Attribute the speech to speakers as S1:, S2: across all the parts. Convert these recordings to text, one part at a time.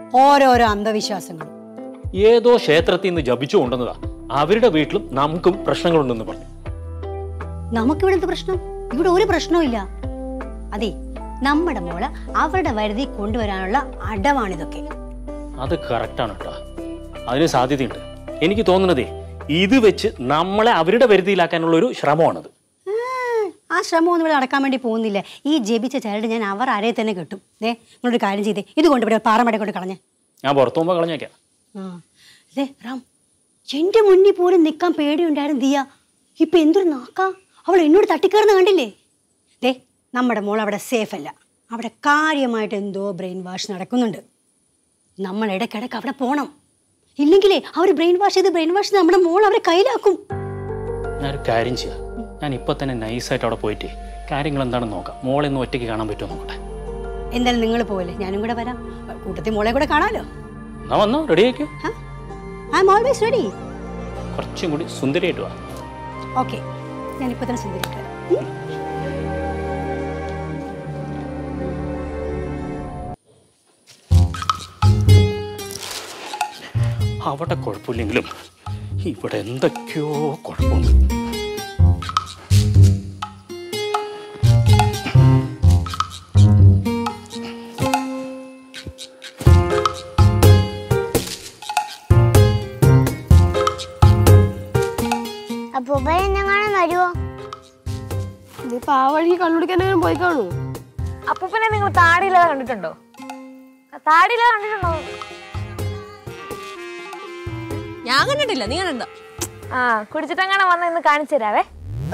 S1: ഓരോരോ അന്ധവിശ്വാസങ്ങളും
S2: ഏതോ ക്ഷേത്രത്തിൽ നിന്ന് ജപിച്ചു കൊണ്ടുവന്നതാ അവരുടെ വീട്ടിലും നമുക്കും പ്രശ്നങ്ങളുണ്ടെന്ന് പറഞ്ഞു
S1: നമുക്കിവിടെ എന്ത് പ്രശ്നം ഇവിടെ ഒരു പ്രശ്നവും ഇല്ല അതെ നമ്മുടെ മോള് അവരുടെ വരുതി കൊണ്ടുവരാനുള്ള അടവാണിതൊക്കെ
S2: അത് കറക്റ്റാണ് കേട്ടോ അതിന് സാധ്യതയുണ്ട് എനിക്ക് തോന്നുന്നതേ ഇത് വെച്ച് നമ്മളെ അവരുടെ വരുതിയിലാക്കാനുള്ള ഒരു ശ്രമമാണത്
S1: ഉം, ആ ശ്രമം ഒന്നും ഇവിടെ നടക്കാൻ വേണ്ടി പോകുന്നില്ല ഈ ജപിച്ച ചരട് ഞാൻ അവർ അരയെ തന്നെ കിട്ടും ദേ നിങ്ങളൊരു കാര്യം ചെയ്തേ ഇത് കൊണ്ട് ഇവിടെ പാറമട കൊണ്ട് കളഞ്ഞേ
S2: ഞാൻ പുറത്തു പോകുമ്പോൾ കളഞ്ഞേക്കാം
S1: ആ ദേ റാം എന്റെ മുന്നിൽ പോലും നിൽക്കാൻ പേടിയുണ്ടായിരുന്നു ദിയ ഇപ്പൊ എന്തൊരു നാക്കാ അവൾ എന്നോട് തട്ടിക്കയറുന്ന കണ്ടില്ലേ ദേ നമ്മുടെ മോൾ അവിടെ സേഫ് അല്ല അവിടെ കാര്യമായിട്ട് എന്തോ ബ്രെയിൻ വാഷ് നടക്കുന്നുണ്ട് നമ്മൾ ഇടയ്ക്കിടയ്ക്ക് അവിടെ പോണം ഇല്ലെങ്കിലേ അവർ ബ്രെയിൻ വാഷ് ചെയ്ത് ബ്രെയിൻ വാഷ് നമ്മുടെ മോൾ അവരെ കയ്യിലാക്കും
S2: ഞാനൊരു കാര്യം ചെയ്യാം ഞാൻ ഇപ്പൊ തന്നെ നൈസായിട്ട് അവിടെ പോയിട്ട് കാര്യങ്ങൾ എന്താണെന്ന് നോക്കാം മോളെ ഒന്ന് ഒറ്റയ്ക്ക് കാണാൻ പറ്റുമോ നോക്കട്ടെ
S1: എന്തായാലും നിങ്ങൾ പോവല്ലേ ഞാനും കൂടെ വരാം കൂട്ടത്തിൽ മോളെ കൂടെ കാണാലോ
S2: എന്നാ വന്നോ റെഡി ആയിക്കോ
S1: ഐ എം ഓൾവേസ് റെഡി
S2: കുറച്ചും കൂടി സുന്ദരിയായിട്ട് വാ
S1: ഓക്കെ ഞാനിപ്പോൾ തന്നെ സുന്ദരിട്ട് വരാം ഉം?
S2: അവിടെ കുഴപ്പമില്ലെങ്കിലും ഇവിടെ എന്തൊക്കെയോ കുഴപ്പമുണ്ട്
S3: അപ്പൊ എന്നെങ്ങാനും വരുമോ
S4: ഇതിപ്പോ ആ വഴി കള്ളുടിക്കാനും പോയി കാണൂ
S5: അപ്പൂപ്പനെ നിങ്ങൾ താടിയില്ലാതെ കണ്ടിട്ടുണ്ടോ താടിയില്ലാതെ കണ്ടിട്ടുണ്ടോ
S4: ഞാൻ കണ്ടിട്ടില്ല നീ കണ്ടോ
S5: ആ കുടിച്ചിട്ടെങ്ങനെ വന്ന് ഇന്ന് കാണിച്ചു തരാവേ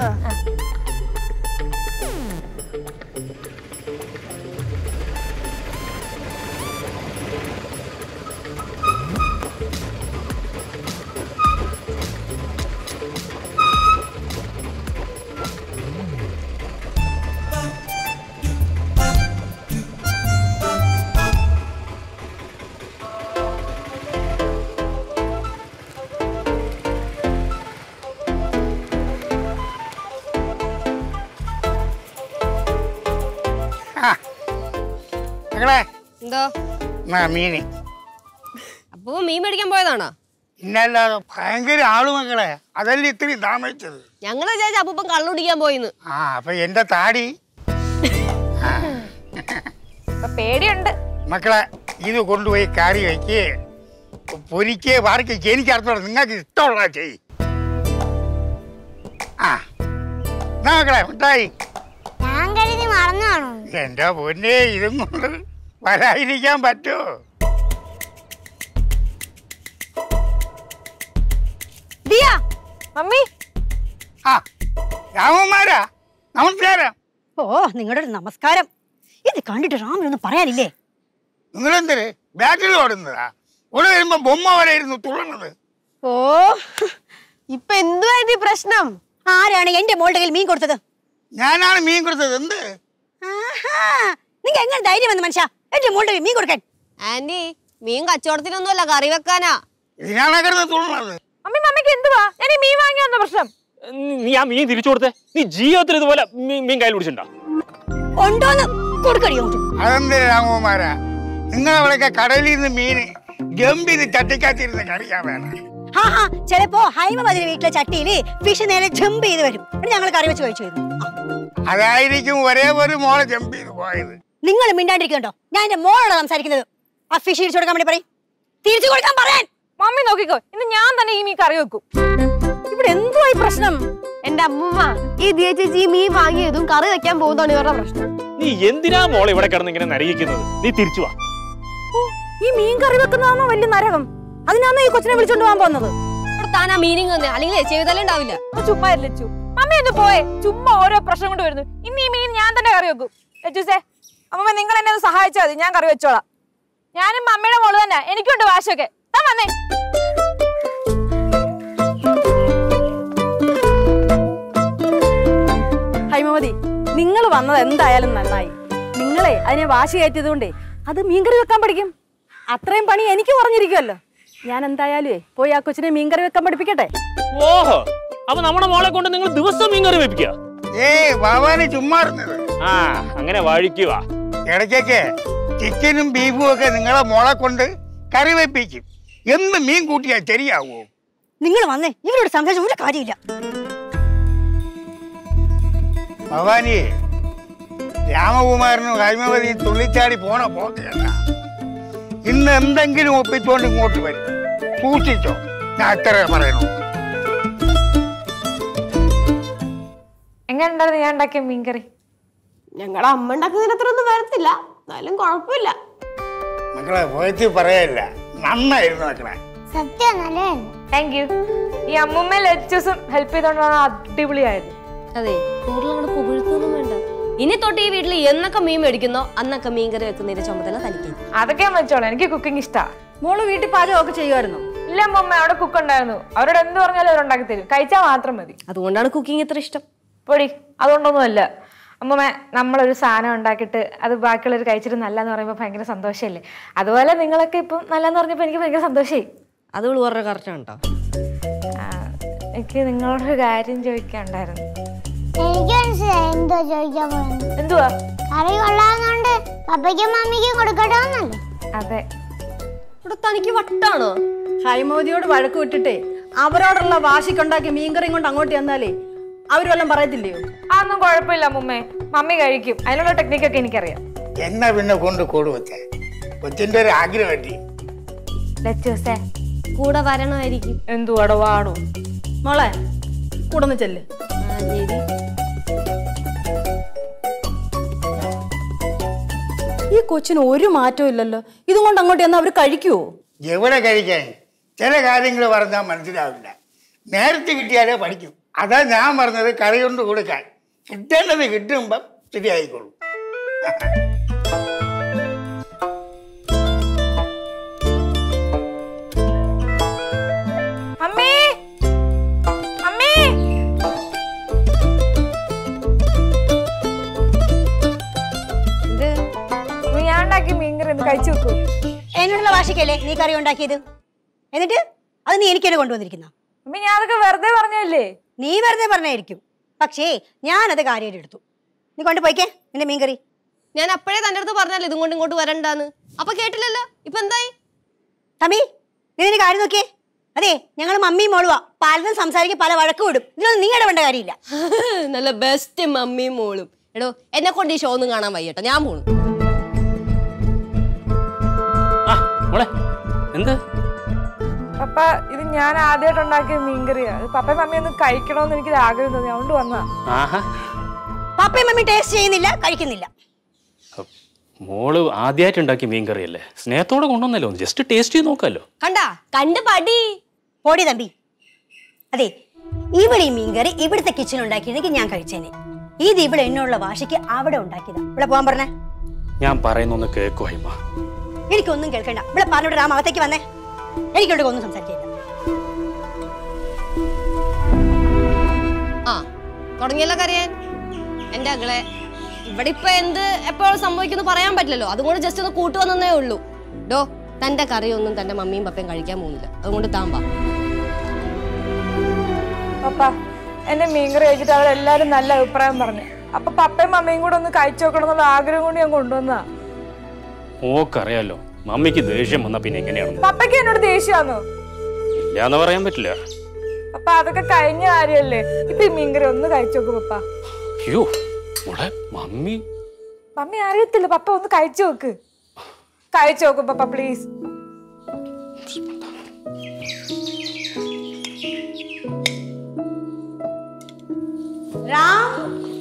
S6: മക്കളെ
S4: എന്തോ
S6: എന്നാ മീന്
S4: അപ്പൊ മീൻ മേടിക്കാൻ പോയതാണോ
S6: ഇന്നല്ലാതെ ഭയങ്കര ആള് മക്കളെ അതല്ലേ ഇത്രയും താമസിച്ചത്
S4: ഞങ്ങള് വിചാരിച്ച അപ്പൂപ്പൻ കള്ളുടിക്കാൻ പോയിന്ന്
S6: ആ അപ്പൊ എന്റെ താടി
S5: ഇപ്പൊ പേടിയുണ്ട്
S6: മക്കളെ ഇത് കൊണ്ടുപോയി കറി വയ്ക്ക് പൊരിക്ക് വാർക്ക് എനിക്ക് അർത്ഥം നിങ്ങൾക്ക് ഇഷ്ടമുള്ള ചെയ് ആ എന്നാ മക്കളെ മിഠായി
S3: ഞാൻ കരുതി മറന്നു കാണും
S6: എന്റെ പൊന്നെ ഇതും കൊണ്ട് വരാതിരിക്കാൻ പറ്റുമോ
S1: ദിയ
S5: മമ്മി
S6: ആ രാമന്മാരാ നമസ്കാരം
S1: ഓ നിങ്ങളുടെ ഒരു നമസ്കാരം ഇത് കണ്ടിട്ട് റാമിനൊന്നും പറയാനില്ലേ
S6: നിങ്ങളെന്തര് ബാറ്റിൽ ഓടുന്നതാ ഇവിടെ വരുമ്പോ ബൊമ്മ വരെ ഇരുന്ന് തുള്ളണത്
S4: ഓ ഇപ്പൊ എന്തുവായിട്ട് ഈ പ്രശ്നം
S1: ആരാണ് എന്റെ മോളുടെ കയ്യിൽ മീൻ കൊടുത്തത്
S6: ഞാനാണ് മീൻ കൊടുത്തത് എന്ത്
S1: ആഹാ നിങ്ങ എങ്ങനെ ധൈര്യം വന്നു മനുഷ്യ എന്റെ മോളുടെ കയ്യിൽ മീൻ കൊടുക്കാൻ
S4: ആന്റി മീൻ കച്ചവടത്തിനൊന്നുമല്ല കറി വെക്കാനാ
S6: ഇതിനാണ് കിടന്ന് തുള്ളണത്
S5: മമ്മി മമ്മിക്ക് എന്തുവാ ഞാൻ ഈ മീൻ വാങ്ങി വന്ന പ്രശ്നം
S2: നീ- നീ ആ മീൻ തിരിച്ചു കൊടുത്തേ നീ ജീവിതത്തിൽ ഇതുപോലെ മീൻ മീൻ കയ്യിൽ പിടിച്ചിട്ടുണ്ടോ
S1: ഉണ്ടോന്ന് കൊടുക്കടി അങ്ങോട്ട്
S6: അതെന്ത് രാമകുമാരാ നിങ്ങളവിടെയൊക്കെ കടലിൽ നിന്ന് മീൻ ഗംഭീര് ചട്ടിക്കാത്തിരുന്ന് കറിയാ വേണം
S1: ഹാ ഹാ ചിലപ്പോ ഹൈമ മതിരി വീട്ടിലെ ചട്ടിയില് ഫിഷ് നേരെ ജമ്പ് ചെയ്ത് വരും എന്നിട്ട് ഞങ്ങൾ കറി വെച്ച് കഴിച്ചു വരുന്നു
S6: അതായിരിക്കും ഒരേ ഒരു മോളെ ജമ്പ് ചെയ്ത് പോയത്
S1: നിങ്ങൾ മിണ്ടാണ്ടിരിക്കണ്ടോ ഞാൻ എന്റെ മോളോട് സംസാരിക്കുന്നത് ആ ഫിഷ് തിരിച്ചു കൊടുക്കാൻ വേണ്ടി പറയും തിരിച്ചു കൊടുക്കാൻ പറയാൻ
S5: മമ്മി നോക്കിക്കോ ഇന്ന് ഞാൻ തന്നെ ഈ മീൻ കറി വെക്കും
S4: ഇവിടെ എന്തുവാ ഈ പ്രശ്നം എന്റെ അമ്മൂമ്മ ഈ ദിയ ചേച്ചി ഈ മീൻ വാങ്ങിയതും കറി വെക്കാൻ പോകുന്നതാണ് ഇവരുടെ പ്രശ്നം
S2: നീ എന്തിനാ മോളെ ഇവിടെ കിടന്ന് ഇങ്ങനെ നരകിക്കുന്നത് നീ തിരിച്ചു വാ
S4: ഈ മീൻ കറി വെക്കുന്നതാണോ വലിയ നരകം അതിനാണോ ഈ കൊച്ചിനെ വിളിച്ചോണ്ട് പോകാൻ പോകുന്നത് ഇവിടെ താനാ മീനിങ് തന്നെ അല്ലെങ്കിൽ ചെയ്താലേ ഉണ്ടാവില്ല
S5: ഒന്ന് ചുമ്മാ ലച്ചു മമ്മി ഒന്ന് പോയെ ചുമ്മാ ഓരോ പ്രശ്നം കൊണ്ട് വരുന്നു ഇന്ന് ഈ മീൻ ഞാൻ തന്നെ കറി വെക്കും ലച്ചൂസേ അമ്മ നിങ്ങൾ എന്നെ ഒന്ന് സഹായിച്ചാൽ മതി ഞാൻ കറി വെച്ചോളാം ഞാനും മമ്മിയുടെ മോള് തന്നെ എനിക്കുണ്ട് വാശൊക്കെ താൻ വന്നേ
S7: ഹൈമവതി നിങ്ങൾ വന്നത് എന്തായാലും നന്നായി നിങ്ങളെ അതിനെ വാശി കയറ്റിയതുകൊണ്ടേ അത് മീൻകറി വെക്കാൻ പഠിക്കും അത്രയും പണി എനിക്ക് പറഞ്ഞിരിക്കുമല്ലോ ഞാൻ എന്തായാലും പോയി ആ കൊച്ചിനെ മീൻകറി വെക്കാൻ പഠിപ്പിക്കട്ടെ
S2: ഓഹോ അപ്പൊ നമ്മുടെ മോളെ കൊണ്ട് നിങ്ങൾ ദിവസം മീൻ കറി വെപ്പിക്കുക
S6: ഏയ് ഭവാന് ചുമ്മാ ഇരുന്നത്
S2: ആ അങ്ങനെ വഴിക്കുക
S6: ഇടയ്ക്കൊക്കെ ചിക്കനും ബീഫും ഒക്കെ നിങ്ങളെ മോളെ കൊണ്ട് കറി വെപ്പിക്കും എന്ന് മീൻ കൂട്ടിയാൽ ശരിയാവോ
S1: നിങ്ങൾ വന്നേ ഇവരോട് സംസാരിച്ച ഒരു കാര്യമില്ല
S6: ഭവാനി രാമകുമാരനും ഹൈമവതി തുള്ളിച്ചാടി പോണ പോക്കല്ല ഇന്ന് എന്തെങ്കിലും ഒപ്പിച്ചുകൊണ്ട് ഇങ്ങോട്ട് വരും സൂക്ഷിച്ചോ ഞാൻ അത്ര പറയണു
S5: എങ്ങനെ ഉണ്ടായിരുന്നു ഞാൻ ഉണ്ടാക്കിയ മീൻകറി
S8: ഞങ്ങളുടെ അമ്മ ഉണ്ടാക്കുന്നതിന് അത്ര ഒന്നും വരത്തില്ല എന്നാലും കുഴപ്പമില്ല
S6: മക്കളെ പോയത്തി പറയല്ല നന്നായിരുന്നു മക്കളെ
S3: സത്യം നല്ലതായിരുന്നു
S5: താങ്ക് യു ഈ അമ്മൂമ്മ ലച്ചൂസും ഹെൽപ്പ് ചെയ്തോണ്ടാണ് അടിപൊളിയായത്
S4: അതെ കൂടുതൽ അങ്ങോട്ട് പുകഴ്ത്തൊന്നും വേണ്ട ഇനി തൊട്ട് ഈ വീട്ടിൽ എന്നൊക്കെ മീൻ മേടിക്കുന്നോ അന്നൊക്കെ മീൻ കറി വെക്കുന്നതിന്റെ ചുമതല തനിക്ക്
S5: അതൊക്കെ ഞാൻ വെച്ചോളാം എനിക്ക് കുക്കിംഗ് ഇഷ്ടാ
S7: മോള് വീട്ടിൽ പാചകമൊക്കെ ചെയ്യുമായിരുന്നു
S5: ഇല്ല അമ്മൂമ്മ അവിടെ കുക്ക് ഉണ്ടായിരുന്നു അവരോട് എന്ത് പറഞ്ഞാലും അവർ ഉണ്ടാക്കി തരും കഴിച്ചാൽ മാത്രം മതി
S4: അതുകൊണ്ടാണ് കുക്കിംഗ് ഇത്ര ഇഷ്ടം
S5: പൊടി അതുകൊണ്ടൊന്നുമല്ല അമ്മമ്മ നമ്മളൊരു സാധനം ഉണ്ടാക്കിയിട്ട് അത് ബാക്കിയുള്ളവർ കഴിച്ചിട്ട് നല്ലതെന്ന് പറയുമ്പോൾ ഭയങ്കര സന്തോഷമല്ലേ അതുപോലെ നിങ്ങളൊക്കെ ഇപ്പം നല്ലതെന്ന് പറഞ്ഞപ്പോൾ എനിക്ക് ഭയങ്കര സന്തോഷമായി
S4: അത് വിളി പറഞ്ഞ കറക്റ്റാണ് കേട്ടോ
S5: എനിക്ക് നിങ്ങളോടൊരു കാര്യം ചോദിക്കാനുണ്ടായിരുന്നു
S3: എനിക്ക് മനസ്സിലായി എന്തോ ചോദിക്കാൻ പോകുന്നത്
S5: എന്തുവാ
S3: കറി കൊള്ളാവുന്നോണ്ട് പപ്പയ്ക്കും മമ്മിക്കും കൊടുക്കട്ടെ എന്നല്ലേ
S5: അതെ
S4: ഇവിടെ തനിക്ക് വട്ടാണോ
S7: ഹൈമോദിയോട് വഴക്ക് വിട്ടിട്ടേ അവരോടുള്ള വാശിക്കുണ്ടാക്കി മീൻകറിയും കൊണ്ട് അങ്ങോട്ട് ചെന്നാലേ അവര് വല്ലതും പറയത്തില്ലയോ
S5: അതൊന്നും കുഴപ്പമില്ല അമ്മുമ്മേ മമ്മി കഴിക്കും അതിനുള്ള ടെക്നിക്കൊക്കെ എനിക്കറിയാം
S6: എന്നാ പിന്നെ കൊണ്ട് കൊടുവച്ചേ കൊച്ചിന്റെ ഒരു ആഗ്രഹം പറ്റി
S5: ലച്ചൂസേ
S4: കൂടെ വരണമായിരിക്കും
S5: എന്തുവാടോ വാടോ
S7: മോളെ കൂടെ ചെല്ല്
S4: ആ, ശരി.
S7: ഈ കൊച്ചിന് ഒരു മാറ്റവും ഇല്ലല്ലോ ഇതും കൊണ്ട് അങ്ങോട്ട് ചെന്നാൽ അവർ കഴിക്കുവോ
S6: എവിടെ കഴിക്കാൻ ചില കാര്യങ്ങൾ പറഞ്ഞാൽ മനസ്സിലാവില്ല നേരത്തെ കിട്ടിയാലേ പഠിക്കും അതാ ഞാൻ പറഞ്ഞത് കറി കൊണ്ട് കൊടുക്കാൻ കിട്ടേണ്ടത് കിട്ടുമ്പം ശരിയായിക്കോളും
S5: അമ്മേ അമ്മേ
S1: ഇത്
S5: അമ്മ, ഞാൻ ഉണ്ടാക്കിയ മീൻകറി ഒന്ന് കഴിച്ചു വെക്കൂ
S1: എന്നോടുള്ള വാശിക്കല്ലേ നീ കറി ഉണ്ടാക്കിയത് എന്നിട്ട് അത് നീ എനിക്ക് തന്നെ കൊണ്ടുവന്നിരിക്കുന്ന
S5: അമ്മ ഞാൻ അതൊക്കെ വെറുതെ പറഞ്ഞല്ലേ
S1: നീ വെറുതെ പറഞ്ഞായിരിക്കും പക്ഷേ ഞാനത് കാര്യമായിട്ട് എടുത്തു നീ കൊണ്ട് പോയിക്കേ നിന്റെ മീൻകറി
S4: ഞാൻ അപ്പോഴേ തന്റെ അടുത്ത് പറഞ്ഞല്ലോ ഇതും കൊണ്ട് ഇങ്ങോട്ട് വരണ്ടാന്ന് അപ്പൊ കേട്ടില്ലല്ലോ ഇപ്പൊ എന്തായി
S1: തമ്മി നീ നിന്റെ കാര്യം നോക്കിയേ അതെ ഞങ്ങൾ മമ്മിയും മോളുവാ പലതും സംസാരിക്കും പല വഴക്ക് വിടും ഇതിലൊന്നും നീ ഇടപെടേണ്ട കാര്യമില്ല
S4: നല്ല ബെസ്റ്റ് മമ്മിയും മോളും എടോ എന്നെ കൊണ്ട് ഈ ഷോ ഒന്നും കാണാൻ വയ്യട്ടോ ഞാൻ പോണു
S2: ആ മോളെ എന്ത്
S5: പപ്പ ഇത് ഞാൻ ആദ്യമായിട്ട് ഉണ്ടാക്കിയ മീൻകറിയാ അത് പപ്പയും മമ്മിയും ഒന്ന് കഴിക്കണമെന്ന് എനിക്കൊരു ആഗ്രഹം തോന്നി അതുകൊണ്ട് വന്നാ
S2: ആഹാ
S1: പപ്പയും മമ്മി ടേസ്റ്റ് ചെയ്യുന്നില്ല കഴിക്കുന്നില്ല
S2: മോള് ആദ്യമായിട്ട് ഉണ്ടാക്കിയ മീൻ കറിയല്ലേ സ്നേഹത്തോടെ കൊണ്ടുവന്നല്ലോ ജസ്റ്റ് ടേസ്റ്റ് ചെയ്ത് നോക്കാമല്ലോ
S4: കണ്ടാ കണ്ട് പടി
S1: പോടി തമ്പി അതെ ഇവിടെ ഈ മീൻകറി ഇവിടുത്തെ കിച്ചൺ ഉണ്ടാക്കിയിരുന്നെങ്കിൽ ഞാൻ കഴിച്ചേനെ ഇത് ഇവിടെ എന്നുള്ള വാശിക്ക് അവിടെ ഉണ്ടാക്കിയതാ ഇവിടെ പോകാൻ പറഞ്ഞേ
S2: ഞാൻ പറയുന്നൊന്ന് കേക്കോ ഹൈമ
S1: എനിക്കൊന്നും കേൾക്കണ്ട ഇവിടെ പറഞ്ഞോട്ട് രാം അകത്തേക്ക് വന്നേ എനിക്കോട്ട് ഒന്നും സംസാരിക്കില്ല
S4: ആ തുടങ്ങിയല്ലോ കറിയാൻ എന്റെ അകളെ ഇവിടെ ഇപ്പൊ എന്ത് എപ്പോഴും സംഭവിക്കുന്നു പറയാൻ പറ്റില്ലല്ലോ അതുകൊണ്ട് ജസ്റ്റ് ഒന്ന് കൂട്ടു വന്നേ ഉള്ളൂ ഡോ തന്റെ കറിയൊന്നും തന്റെ മമ്മിയും പപ്പയും കഴിക്കാൻ പോകുന്നില്ല അതുകൊണ്ട് താൻ വാ
S5: പപ്പ എന്റെ മീൻകറി കഴിച്ചിട്ട് അവരെല്ലാരും നല്ല അഭിപ്രായം പറഞ്ഞു അപ്പൊ പപ്പയും മമ്മിയും കൂടെ ഒന്ന് കഴിച്ചു നോക്കണം എന്നുള്ള ആഗ്രഹം കൊണ്ട് ഞാൻ കൊണ്ടുവന്നാ
S2: ഓക്കറിയാലോ മമ്മിക്ക് ദേഷ്യം വന്നാ പിന്നെ എങ്ങനെയാണെന്ന്
S5: പപ്പയ്ക്ക് എന്നോട് ദേഷ്യമാണോ
S2: ഇല്ലാന്ന് പറയാൻ പറ്റില്ല
S5: പപ്പ അതൊക്കെ കഴിഞ്ഞ കാര്യല്ലേ ഇപ്പൊ ഈ മീൻകറി ഒന്ന് കഴിച്ചു നോക്ക് പപ്പ
S2: അയ്യോ മോളെ മമ്മി
S5: മമ്മി അറിയത്തില്ല പപ്പ ഒന്ന് കഴിച്ചു നോക്ക് കഴിച്ചു നോക്ക് പപ്പ പ്ലീസ്
S1: രാം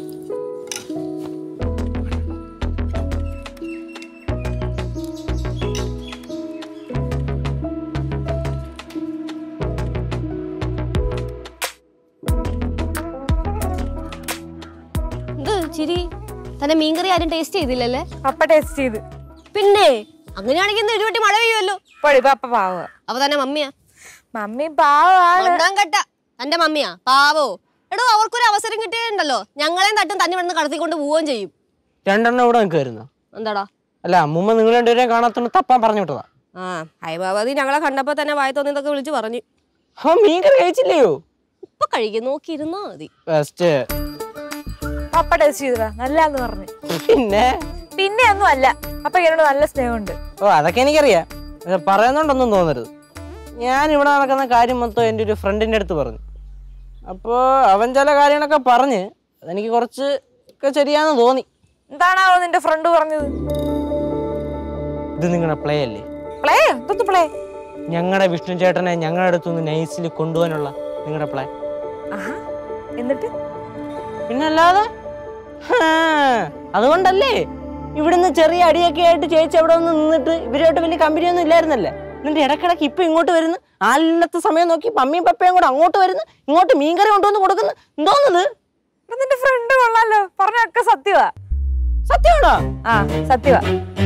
S4: എന്ത് ചിരി തന്റെ മീൻകറി ആരും ടേസ്റ്റ് ചെയ്തില്ലല്ലേ
S5: പപ്പ ടേസ്റ്റ് ചെയ്ത്
S4: പിന്നെ അങ്ങനെയാണെങ്കിൽ ഇന്ന് ഇടിവെട്ടി മഴ പെയ്യുമല്ലോ
S5: പൊടി പപ്പ പാവുക
S4: അപ്പൊ തന്നെ മമ്മിയാ
S5: മമ്മി പാവാണ്
S4: മണ്ടാൻ കെട്ട തന്റെ മമ്മിയാ പാവോ എടോ അവർക്കൊരു അവസരം കിട്ടിയിട്ടുണ്ടല്ലോ ഞങ്ങളെയും തട്ടും തന്നെ ഇവിടുന്ന് കടത്തിക്കൊണ്ട് പോവുകയും ചെയ്യും
S9: രണ്ടെണ്ണം ഇവിടെ നിൽക്കുമായിരുന്നു
S4: എന്താടാ
S9: അല്ല അമ്മൂമ്മ നിങ്ങൾ രണ്ടുപേരെയും കാണാത്തോണ്ട് തപ്പാൻ പറഞ്ഞു വിട്ടതാ
S4: ആ ഹൈബാബാദി ഞങ്ങളെ കണ്ടപ്പോ തന്നെ വായ തോന്നിയതൊക്കെ വിളിച്ച് പറഞ്ഞു
S9: ആ മീൻ കറി കഴിച്ചില്ലയോ
S4: ഇപ്പൊ കഴിക്കും നോക്കിയിരുന്നാ മതി
S9: ബെസ്റ്റ്
S5: പപ്പ ടേസ്റ്റ് ചെയ്തതാ നല്ലാന്ന് പറഞ്ഞു
S9: പിന്നെ
S5: പിന്നെ ഒന്നും അല്ല പപ്പ എന്നോട് നല്ല സ്നേഹമുണ്ട്
S9: ഓ അതൊക്കെ എനിക്കറിയാം പക്ഷെ പറയുന്നുണ്ടൊന്നും തോന്നരുത് ഞാൻ ഇവിടെ നടക്കുന്ന കാര്യം മൊത്തം എൻ്റെ ഒരു ഫ്രണ്ടിൻ്റെ അടുത്ത് പറഞ്ഞു അപ്പോൾ അവൻ ചില കാര്യങ്ങളൊക്കെ പറഞ്ഞ് അതെനിക്ക് കുറച്ച് ഒക്കെ ശരിയാന്ന് തോന്നി
S5: എന്താണാവോ നിന്റെ ഫ്രണ്ട് പറഞ്ഞത്
S9: ഇത് നിങ്ങളുടെ പ്ലേ അല്ലേ
S5: പ്ലേ എന്തൊന്ന് പ്ലേ
S9: ഞങ്ങളുടെ വിഷ്ണു ചേട്ടനെ ഞങ്ങളുടെ അടുത്തുനിന്ന് നൈസിൽ കൊണ്ടുപോകാനുള്ള നിങ്ങളുടെ പ്ലാൻ
S5: ആഹാ എന്നിട്ട്
S9: പിന്നല്ലാതെ ഹാ, അതുകൊണ്ടല്ലേ ഇവിടുന്ന് ചെറിയ അടിയൊക്കെ ആയിട്ട് ചേച്ചി അവിടെ ഒന്ന് നിന്നിട്ട് ഇവരുമായിട്ട് വലിയ കമ്പനിയൊന്നും ഇല്ലായിരുന്നല്ലേ എന്നിട്ട് ഇടക്കിടക്ക് ഇപ്പൊ ഇങ്ങോട്ട് വരുന്നു ആളില്ലാത്ത സമയം നോക്കി മമ്മിയും പപ്പയും കൂടെ അങ്ങോട്ട് വരുന്നു ഇങ്ങോട്ട് മീൻകറി കൊണ്ടുവന്ന് കൊടുക്കുന്നു എന്തോന്നത്
S5: എടാ, നിന്റെ ഫ്രണ്ട് കൊള്ളാലോ പറഞ്ഞൊക്കെ സത്യവാ
S9: സത്യമാണോ
S5: ആ സത്യവാ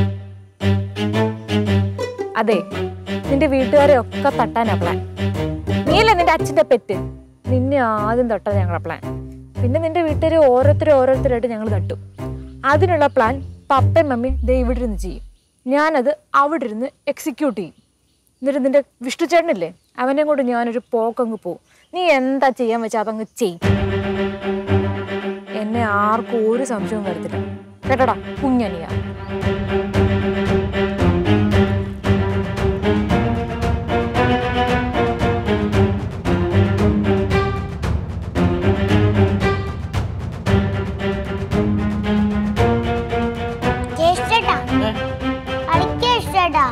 S5: അതെ നിന്റെ വീട്ടുകാരെ ഒക്കെ തട്ടാനാ പ്ലാൻ നീയല്ലേ നിന്റെ അച്ഛന്റെ പെറ്റ് നിന്നെ ആദ്യം തട്ടാ ഞങ്ങളുടെ പ്ലാൻ പിന്നെ നിന്റെ വീട്ടുകാരെ ഓരോരുത്തരും ഓരോരുത്തരായിട്ട് ഞങ്ങൾ തട്ടും അതിനുള്ള പ്ലാൻ പപ്പയും മമ്മിയും ദേ ഇവിടെ ഇരുന്ന് ചെയ്യും ഞാനത് അവിടെ ഇരുന്ന് എക്സിക്യൂട്ട് ചെയ്യും എന്നിട്ട് നിന്റെ വിഷ്ണു ചേട്ടനില്ലേ അവനെ കൊണ്ട് ഞാനൊരു പോക്കങ്ങ് പോവും നീ എന്താ ചെയ്യാൻ വെച്ചാൽ അതങ്ങ് ചെയ്യും എന്നെ ആർക്കും ഒരു സംശയവും വരത്തില്ല കേട്ടോടാ കുഞ്ഞനിയാ
S3: ചേച്ചിട്ടാ കളിക്കാൻ ഇഷ്ടട്ടാ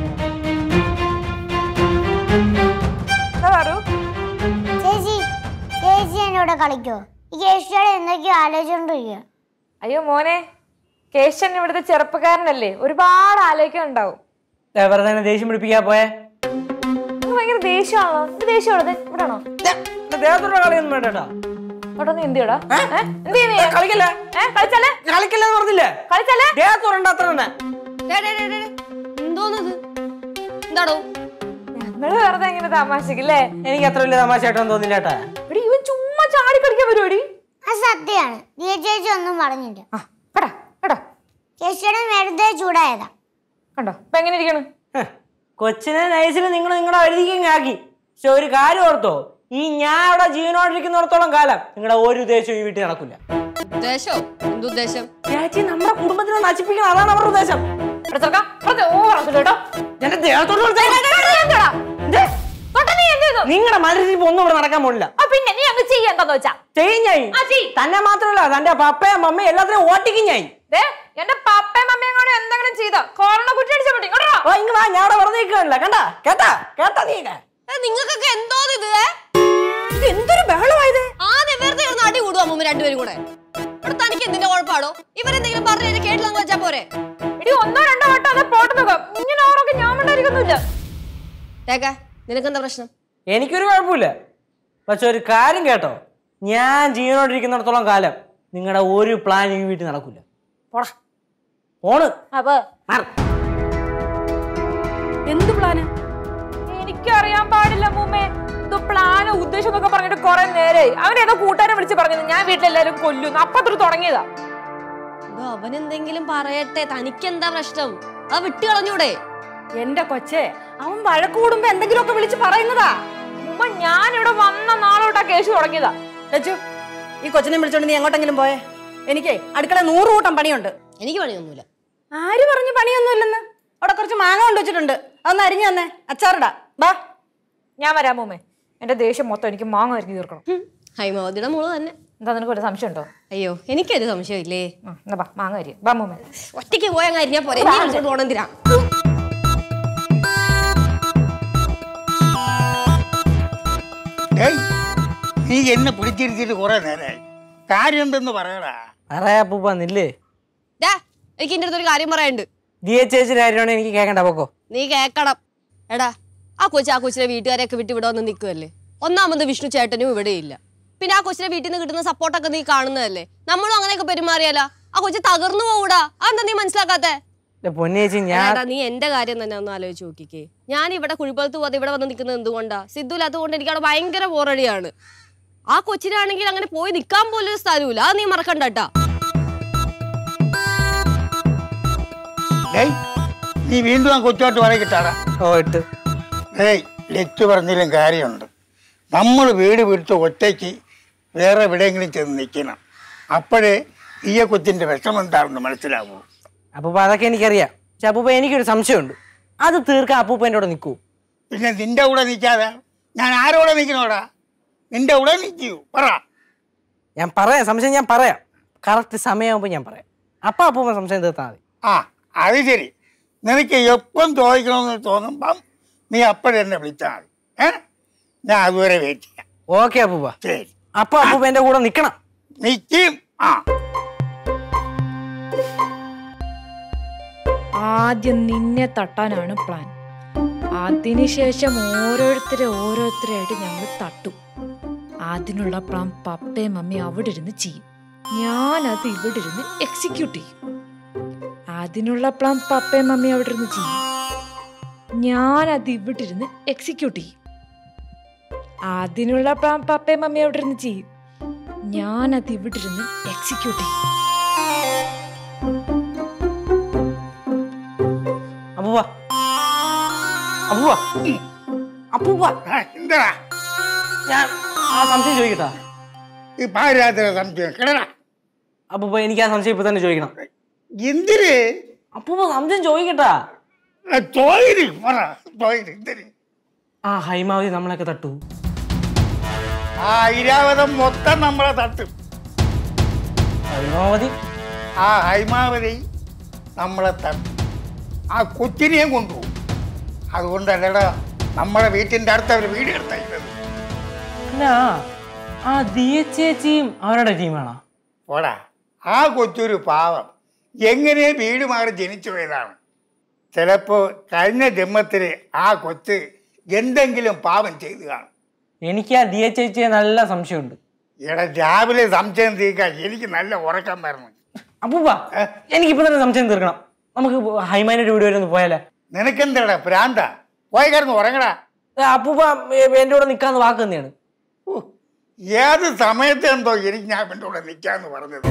S5: എന്താ പറൂ
S3: ചേച്ചി ചേച്ചി എന്നോട് കളിക്കോ ഈ ചേച്ചിയോട് എന്തൊക്കെയോ ആലോചിച്ചോണ്ടിരിക്കുക
S5: അയ്യോ മോനെ കേശൻ ഇവിടുത്തെ ചെറുപ്പക്കാരനല്ലേ ഒരുപാട് ആലോചിക്കാൻ ഉണ്ടാവും
S9: വെറുതെ എന്നെ ദേഷ്യം പിടിപ്പിക്കാ പോയെ
S5: നിനക്ക് ഭയങ്കര ദേഷ്യമാണോ എന്ത് ദേഷ്യമുള്ളത് ഇവിടെ ആണോ
S9: ദേഹത്തോടെ കളിയൊന്നും വേണ്ട കേട്ടോ
S5: അവിടെ നീ എന്ത് ചെയ്യടാ ഏ? എന്ത് ചെയ്യുന്നു നീ?
S9: കളിക്കല്ലേ
S5: ഏ? കളിച്ചാലേ
S9: കളിക്കല്ലെന്ന് പറഞ്ഞില്ലേ
S5: കളിച്ചാലേ
S9: ദേഹത്തോടെ അത്ര തന്നെ
S4: ഡേ, ഡേ, ഡേ, ഡേ, ഡേ. എന്തോന്നത് എന്താടോ
S5: ഞങ്ങള് വെറുതെ ഇങ്ങനെ തമാശക്കില്ലേ
S9: എനിക്ക് അത്ര വലിയ തമാശ ആയിട്ടൊന്നും തോന്നില്ല കേട്ടാ
S5: എടി ഇവൻ ചുമ്മാ ചാടി കളിക്കാൻ വരുവാടി
S3: അത് സത്യമാണ് ദിയ ചേച്ചി ഒന്നും പറഞ്ഞില്ല
S5: ആ കേടാ കേടാ
S3: ചേച്ചിയുടെ വെറുതെ ചൂടായതാ
S5: കണ്ടോ ഇപ്പൊ എങ്ങനെ ഇരിക്കണ്
S9: ഹ്, കൊച്ചിനെ നൈസിൽ നിങ്ങൾ നിങ്ങളുടെ എഴുതിക്കും ആക്കി പക്ഷെ ഒരു കാര്യം ഓർത്തോ ഈ ഞാൻ അവിടെ ജീവനോടിരിക്കുന്നിടത്തോളം കാലം നിങ്ങളുടെ ഒരു ഉദ്ദേശവും ഈ വീട്ടിൽ നടക്കില്ല
S4: ഉദ്ദേശോ എന്തുദ്ദേശം
S9: ചേച്ചി നമ്മുടെ കുടുംബത്തിനെ നശിപ്പിക്കണം അതാണ് അവരുടെ ഉദ്ദേശം
S5: ഇവിടെ ചെറുക്കാ, വെറുതെ over ആക്കല്ലേ കേട്ടോ.
S9: എന്റെ ദേഹത്തോട്
S5: എന്താടാ? ദേ, തൊട്ടാ നീ എന്ത് ചെയ്തു?
S9: നിങ്ങളുടെ മനസ്സിൽ ഒന്നും ഇവിടെ നടക്കാൻ പോണില്ല
S5: ആ പിന്നെ നീ അങ്ങ് ചെയ്യ എന്താന്ന് വെച്ചാ
S9: ചെയ്യും ഞാൻ
S5: ആ, ചെയ്യ്.
S9: തന്നെ മാത്രമല്ല തന്റെ പപ്പയും മമ്മയും എല്ലാത്തിനും ഓട്ടിക്കും ഞാൻ
S5: ദേ, എന്റെ പപ്പയും മമ്മയും കൂടെ എന്തെങ്കിലും ചെയ്തോ കോറണ കുറ്റി അടിച്ചാൽ മതി ഇങ്ങോട്ട് വാ.
S9: ഓ ഇങ്ങ ഞാൻ അവിടെ വെറുതെ നിൽക്കണില്ല കണ്ടാ കേട്ടാ കേട്ടാ നീ
S4: നിങ്ങൾക്കൊക്കെ എന്തോ ഇത് ഏ?
S5: ഇത് എന്തൊരു ബഹളമായത്
S4: ആദ്യം വെറുതെ ഇരുന്ന് അടി കൂടുവാ മുമ്പ് രണ്ടുപേരും കൂടെ ഇവിടെ തനിക്ക് എന്തിന്റെ കുഴപ്പമാണോ ഇവരെന്തെങ്കിലും പറഞ്ഞു കഴിഞ്ഞാൽ കേട്ടില്ലെന്ന് വെച്ചാ പോരെ
S5: എടി ഒന്നോ രണ്ടോ വട്ടം അത് പോട്ട് നോക്കാം ഇങ്ങനെ ഓറൊക്കെ ഞാൻ ഉണ്ടായിരിക്കുന്നില്ല
S4: തേക്ക നിനക്കെന്താ പ്രശ്നം
S9: എനിക്കൊരു കുഴപ്പമില്ല പക്ഷെ ഒരു കാര്യം കേട്ടോ ഞാൻ ജീവനോടിരിക്കുന്നിടത്തോളം കാലം നിങ്ങളുടെ ഒരു പ്ലാൻ ഈ വീട്ടിൽ നടക്കില്ല പോടാ പോണ്
S5: അപ്പൊ
S9: മാറ്.
S7: എന്ത് പ്ലാന്
S5: എനിക്കറിയാൻ പാടില്ല മൂമ്മേ എന്തോ പ്ലാനോ ഉദ്ദേശം എന്നൊക്കെ പറഞ്ഞിട്ട് കുറെ നേരമായി അവൻ ഏതോ കൂട്ടുകാരെ വിളിച്ച് പറഞ്ഞത് ഞാൻ വീട്ടിലെല്ലാരും കൊല്ലുന്നു അപ്പൊ അത്ര തുടങ്ങിയതാ
S4: എടോ, അവനെന്തെങ്കിലും പറയട്ടെ തനിക്കെന്താ പ്രശ്നം അത് വിട്ടു കളഞ്ഞൂടെ
S7: എന്റെ കൊച്ചെ അവൻ വഴക്ക് കൂടുമ്പോ എന്തെങ്കിലുമൊക്കെ വിളിച്ച് പറയുന്നതാ
S5: ഉമ്മ ഞാൻ ഇവിടെ വന്ന നാളോട്ടാ കേസ് തുടങ്ങിയതാ
S7: ലച്ചു ഈ കൊച്ചിനെ വിളിച്ചോണ്ട് നീ എങ്ങോട്ടെങ്കിലും പോയേ എനിക്ക് അടുക്കള നൂറ് കൂട്ടം പണിയുണ്ട്
S4: എനിക്ക് പണിയൊന്നുമില്ല
S7: ആര് പറഞ്ഞു പണിയൊന്നുമില്ലെന്ന് അവിടെ കുറച്ച് മാങ്ങ കൊണ്ട് വെച്ചിട്ടുണ്ട് അതൊന്ന് അരിഞ്ഞു തന്നെ അച്ചാറിടാ ബാ
S5: ഞാൻ വരാം മൂമ്മേ എന്റെ ദേഷ്യം മൊത്തം എനിക്ക് മാങ്ങ അരിഞ്ഞു തീർക്കണം
S4: ഹും, ഹൈമാവതിയുടെ മോള് തന്നെ
S5: എന്താ നിനക്ക് വല്ല സംശയം ഉണ്ടോ
S4: അയ്യോ എനിക്കൊരു സംശയമില്ലേ
S5: എന്നാ ബാ മാങ്ങ അരി ബാ മൂമ്മേ
S4: ഒറ്റയ്ക്ക് പോയാൽ കഴിഞ്ഞാൽ പോരെ നീ വിളിച്ചോണ്ട് പോണെന്തിനാ
S6: ഡേയ് നീ എന്നെ പിടിച്ചിരുത്തിയിട്ട് കുറെ നേരമായി കാര്യം എന്തെന്ന് പറയടാ
S9: പറയാ പൂപ്പ നില്ലേ
S4: ഡാ എനിക്ക് ഇന്റെ അടുത്തൊരു കാര്യം പറയാനുണ്ട്
S9: ഡി എച്ച് എച്ചിന്റെ കാര്യമാണ് എനിക്ക് കേൾക്കണ്ട പൊക്കോ
S4: നീ കേക്കണം എടാ ആ കൊച്ചു ആ കൊച്ചിനെ വീട്ടുകാരെയൊക്കെ വിട്ട് ഇവിടെ വന്ന് നിൽക്കുമല്ലേ ഒന്നാമത് വിഷ്ണു ചേട്ടനും ഇവിടെ ഇല്ല പിന്നെ ആ കൊച്ചിനെ വീട്ടിൽ നിന്ന് കിട്ടുന്ന സപ്പോർട്ടൊക്കെ നീ കാണുന്നതല്ലേ നമ്മളും അങ്ങനെയൊക്കെ പെരുമാറിയാലോ ആ കൊച്ചു തകർന്നു പോകൂടാ അതെന്താ നീ മനസ്സിലാക്കാത്തെ
S9: എന്റെ പൊന്നേച്ചി ഞാൻ
S4: എടാ നീ എന്റെ കാര്യം തന്നെ ഒന്ന് ആലോചിച്ച് നോക്കിക്കേ ഞാൻ ഇവിടെ കുഴിപ്പുറത്ത് പോകാതെ ഇവിടെ വന്ന് നിൽക്കുന്നത് എന്തുകൊണ്ടാ സിദ്ധു ഇല്ലാത്തതുകൊണ്ട് എനിക്കവിടെ ഭയങ്കര ബോറടിയാണ് ആ കൊച്ചിനാണെങ്കിൽ അങ്ങനെ പോയി നിൽക്കാൻ പോലും ഒരു സ്ഥലമില്ല അത് നീ മറക്കണ്ട കേട്ടാ
S6: ഡേയ് നീ വീണ്ടും ആ കൊച്ചോട്ട് പറയിട്ടാടാ
S9: ഓ ഇട്ട്
S6: ഏയ് ലച്ചു പറഞ്ഞതിലും കാര്യമുണ്ട് നമ്മൾ വീട് വിട്ട് ഒറ്റയ്ക്ക് വേറെ എവിടെയെങ്കിലും ചെന്ന് നിൽക്കണം അപ്പോഴേ ഈ കൊച്ചിൻ്റെ വിഷമം എന്താണെന്ന് മനസ്സിലാവൂ
S9: അപ്പൊ അതൊക്കെ എനിക്കറിയാം പക്ഷെ അപ്പൊ എനിക്കൊരു സംശയമുണ്ട് അത് തീർക്കാൻ അപ്പൂപ്പ എൻ്റെ കൂടെ നിൽക്കൂ
S6: പിന്നെ നിന്റെ കൂടെ നിൽക്കാതെ ഞാൻ ആരോടെ നിൽക്കണോടാ നിന്റെ കൂടെ നിൽക്കൂ പറ
S9: ഞാൻ പറയാം സംശയം ഞാൻ പറയാം കറക്റ്റ് സമയമാകുമ്പോൾ ഞാൻ പറയാം അപ്പം അപ്പൂപ്പ സംശയം തീർത്താൽ മതി
S6: ആ അത് ശരി നിനക്ക് എപ്പം ചോദിക്കണമെന്ന് തോന്നുമ്പം നീ അപ്പോഴെന്നെ വിളിച്ചാൽ മതി ഏ ഞാൻ അതുവരെ വെയിറ്റ് ചെയ്യാം
S9: ഓക്കെ അപ്പൂപ്പ
S6: ശരി
S9: അപ്പം അപ്പൂപ്പ എൻ്റെ കൂടെ നിൽക്കണം
S6: നിൽക്കും ആ
S5: ആദ്യം നിന്നെ തട്ടാനാണ് പ്ലാൻ അതിനുശേഷം ഓരോരുത്തരെ ഓരോരുത്തരായിട്ട് ഞങ്ങൾ തട്ടും അതിനുള്ള പ്ലാൻ പപ്പയും മമ്മി അവിടെ ഇരുന്ന് ചെയ്യും ഞാനത് ഇവിടെ ഇരുന്ന് എക്സിക്യൂട്ട് ചെയ്യും അതിനുള്ള പ്ലാൻ പപ്പയും മമ്മി അവിടെ ഇരുന്ന് ചെയ്യും ഞാനത് ഇവിടെ ഇരുന്ന് എക്സിക്യൂട്ട് ചെയ്യും അതിനുള്ള പ്ലാൻ പപ്പയും മമ്മി അവിടെ ഇരുന്ന് ചെയ്യും ഞാനത് ഇവിടെ ഇരുന്ന് എക്സിക്യൂട്ട് ചെയ്യും
S9: അപ്പൂപ്പ അപ്പൂപ്പ അപ്പൂപ്പ
S6: ആ, എന്താടാ
S9: ഞാൻ ആ സംശയം ചോദിക്കട്ടാ
S6: ഈ പാതിരാത്രി സംശയം കിടടാ
S9: അപ്പൂപ്പ എനിക്ക് ആ സംശയം ഇപ്പൊ തന്നെ ചോദിക്കണം
S6: എന്തിന്
S9: അപ്പൂപ്പ സംശയം ചോദിക്കട്ടാ
S6: ചോയിര് പറ ചോയിര് എന്തിന്
S9: ആ ഹൈമാവതി നമ്മളൊക്കെ തട്ടു
S6: ആ ഐരാവതം മൊത്തം നമ്മളെ തട്ടും
S9: ഹൈമാവതി
S6: ആ ഹൈമാവതി നമ്മളെ തട്ടും ആ കൊച്ചിനെയും കൊണ്ടുപോകും അതുകൊണ്ടല്ലടാ നമ്മളെ വീട്ടിൻ്റെ അടുത്ത് അവർ വീട് എടുത്തത്
S9: അല്ല ആ ദിയ ചേച്ചിയും അവരുടെ ടീമാണോ
S6: പോടാ ആ കൊച്ചൊരു പാവം എങ്ങനെ വീട് മാറി ജനിച്ചു പോയതാണ് ചിലപ്പോൾ കഴിഞ്ഞ ജന്മത്തിൽ ആ കൊച്ച് എന്തെങ്കിലും പാപം ചെയ്തു കാണും
S9: എനിക്ക് ആ ദിയ ചേച്ചിയെ നല്ല സംശയമുണ്ട്
S6: ഇവിടെ രാവിലെ സംശയം തീർക്കാൻ എനിക്ക് നല്ല ഉറക്കം വരണം
S9: അപ്പൂപ്പ എനിക്കിപ്പോ തന്നെ സംശയം തീർക്കണം നമുക്ക് ഹൈമാനിയുടെ വീട് വരെ ഒന്ന് പോയാലേ
S6: നിനക്കെന്താടാ പ്രാന്ത പോയി കിടന്ന് ഉറങ്ങടാ
S9: ഏ, അപ്പൂപ്പ ഏ, എന്റെ കൂടെ നിൽക്കാന്ന് വാക്ക് തന്നെയാണ്
S6: ഓ, ഏത് സമയത്ത് എന്തോ എനിക്ക് ഞാൻ എൻ്റെ കൂടെ നിൽക്കാന്ന് പറഞ്ഞത്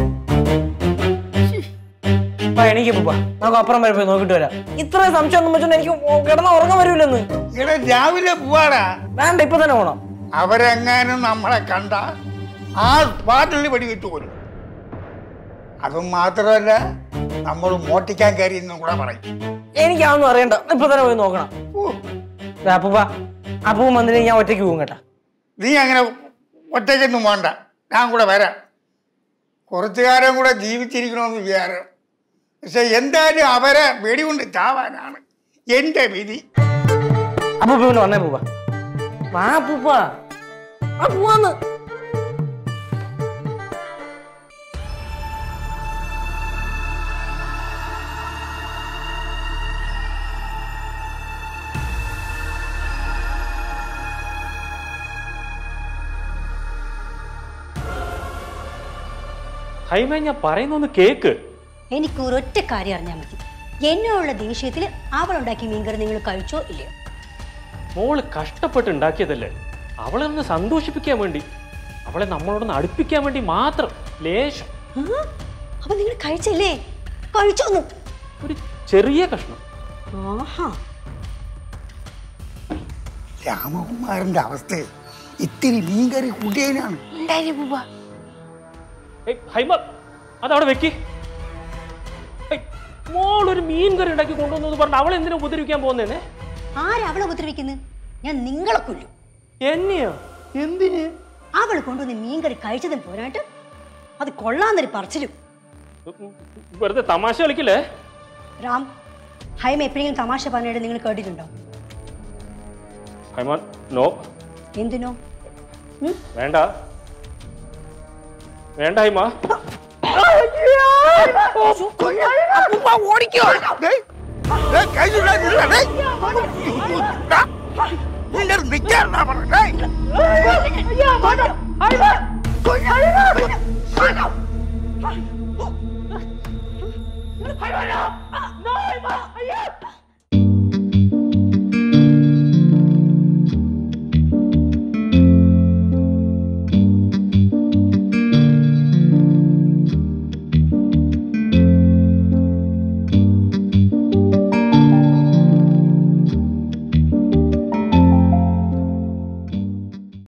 S9: അപ്പൊ എനിക്ക് അപ്പൂപ്പ നമുക്ക് അപ്പുറം വരെ പോയി നോക്കിട്ട് വരാം ഇത്ര സംശയം ഒന്നും വെച്ചോണ്ട് എനിക്ക് കിടന്ന ഉറക്കം വരൂലെന്ന്
S6: ഇവിടെ രാവിലെ പോവാടാ
S9: വേണ്ട ഇപ്പൊ തന്നെ പോണം
S6: അവരെങ്ങാനും നമ്മളെ കണ്ട ആ സ്പാട്ടിൽ വെടിവിട്ട് പോലും അതും മാത്രമല്ല നമ്മൾ മോട്ടിക്കാൻ കയറിയെന്നും കൂടെ പറയും
S9: എനിക്ക് അതൊന്നും അറിയണ്ട ഇപ്പൊ തന്നെ പോയി നോക്കണം
S6: ഓ,
S9: ദേ, അപ്പൂപ്പ അപ്പൂപ്പ വന്നിട്ട് ഞാൻ ഒറ്റയ്ക്ക് പോകും കേട്ടാ
S6: നീ അങ്ങനെ ഒറ്റയ്ക്കൊന്നും വേണ്ട ഞാൻ കൂടെ വരാം കുറച്ചു കാലം കൂടെ ജീവിച്ചിരിക്കണമെന്ന് വിചാരം പക്ഷെ എന്തായാലും അവരെ വെടികൊണ്ട് ചാവാനാണ് എൻ്റെ വിധി
S9: അപ്പൂപ്പ പിന്നെ വന്നേ പൂപ്പ വാ അപ്പൂപ്പ ആ പോവാന്ന്
S2: ഹൈമ ഞാൻ പറയുന്നൊന്ന് കേക്ക്
S1: എനിക്ക് ഒരൊറ്റ കാര്യം അറിഞ്ഞാൽ മതി എന്നോടുള്ള ദേഷ്യത്തിൽ അവളുണ്ടാക്കിയ മീൻകറി നിങ്ങൾ കഴിച്ചോ ഇല്ലയോ
S2: മോള് കഷ്ടപ്പെട്ട് ഉണ്ടാക്കിയതല്ലേ അവളെ ഒന്ന് സന്തോഷിപ്പിക്കാൻ വേണ്ടി അവളെ നമ്മളോടൊന്ന് അടുപ്പിക്കാൻ വേണ്ടി മാത്രം ലേശം
S1: ആ? അപ്പൊ നിങ്ങൾ കഴിച്ചല്ലേ കഴിച്ചോന്നു
S2: ഒരു ചെറിയ കഷ്ണം
S1: ആഹാ
S6: രാമകുമാരൻ്റെ അവസ്ഥ ഇത്തിരി മീൻകറി കുടിയനാണ്
S2: ഏയ്, ഹൈമ അതവിടെ വെക്ക് ഏയ്, മോളൊരു മീൻ കറി ഉണ്ടാക്കി കൊണ്ടുവന്നു പറഞ്ഞ അവളെ എന്തിനാ ഉപദ്രവിക്കാൻ പോകുന്നേന്നെ
S1: ആരവളെ ഉപദ്രവിക്കുന്നത് ഞാൻ നിങ്ങളെ കൊല്ലും
S2: എന്നെയോ എന്തിന്
S1: അവൾ കൊണ്ടുവന്ന് മീൻകറി കഴിച്ചതും പോരാട്ട് അത് കൊള്ളാന്നൊരു പറച്ചിലും
S2: വെറുതെ തമാശ കളിക്കില്ലേ
S1: റാം ഹൈമ എപ്പോഴെങ്കിലും തമാശ പറഞ്ഞിട്ട് നിങ്ങൾ കേട്ടിട്ടുണ്ടോ
S2: ഹൈമാൻ നോ
S1: എന്തിനോ
S2: വേണ്ട വേണ്ട ഹൈമ
S6: ഡേയ്, ഡേയ്, കൈ ചൂടാ, ചൂടാ, ഡേയ്. ഡാ, നിന്റെ അടുത്ത് നിൽക്കാനാ പറഞ്ഞത്, ഡേയ്.